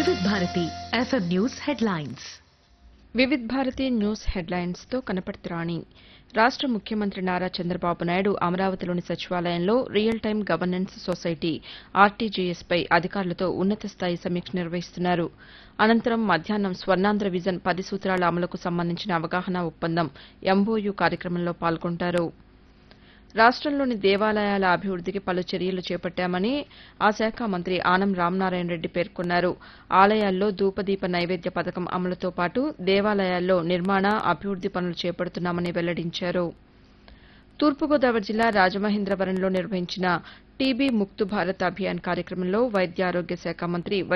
వివిధ Bharati F M news headlines Vividh Bharati news headlines తో కనపడుతురాణి రాష్ట ముఖ్యమంత్రి నారా చంద్రబాబు నాయుడు అమరావతిలోని సచివాలయంలో real time governance society R T G S పై అధికారులతో ఉన్నత స్థాయి సమీక్ష నిర్వహిస్తున్నారు అనంతరం మధ్యాహ్నం స్వర్ణాంధ్ర విజన్ పది సూత్రాల అమలుకు సంబంధించిన అవగాహన ఒప్పందం ఎంఓయూ కార్యక్రమంలో పాల్గొంటారు రాష్టంలోని దేవాలయాల అభివృద్దికి పలు చర్యలు చేపట్టామని ఆ శాఖ మంత్రి ఆనం రామనారాయణ రెడ్డి పేర్కొన్నారు ఆలయాల్లో ధూపదీప నైవేద్య పథకం అమలుతో పాటు దేవాలయాల్లో నిర్మాణ అభివృద్ది పనులు చేపడుతున్నామని వెల్లడించారు తూర్పుగోదావరి జిల్లా రాజమహేంద్రవరంలో నిర్వహించిన టీబీ ముక్త్ భారత్ అభియాన్ కార్యక్రమంలో వైద్య ఆరోగ్య శాఖ మంత్రి వై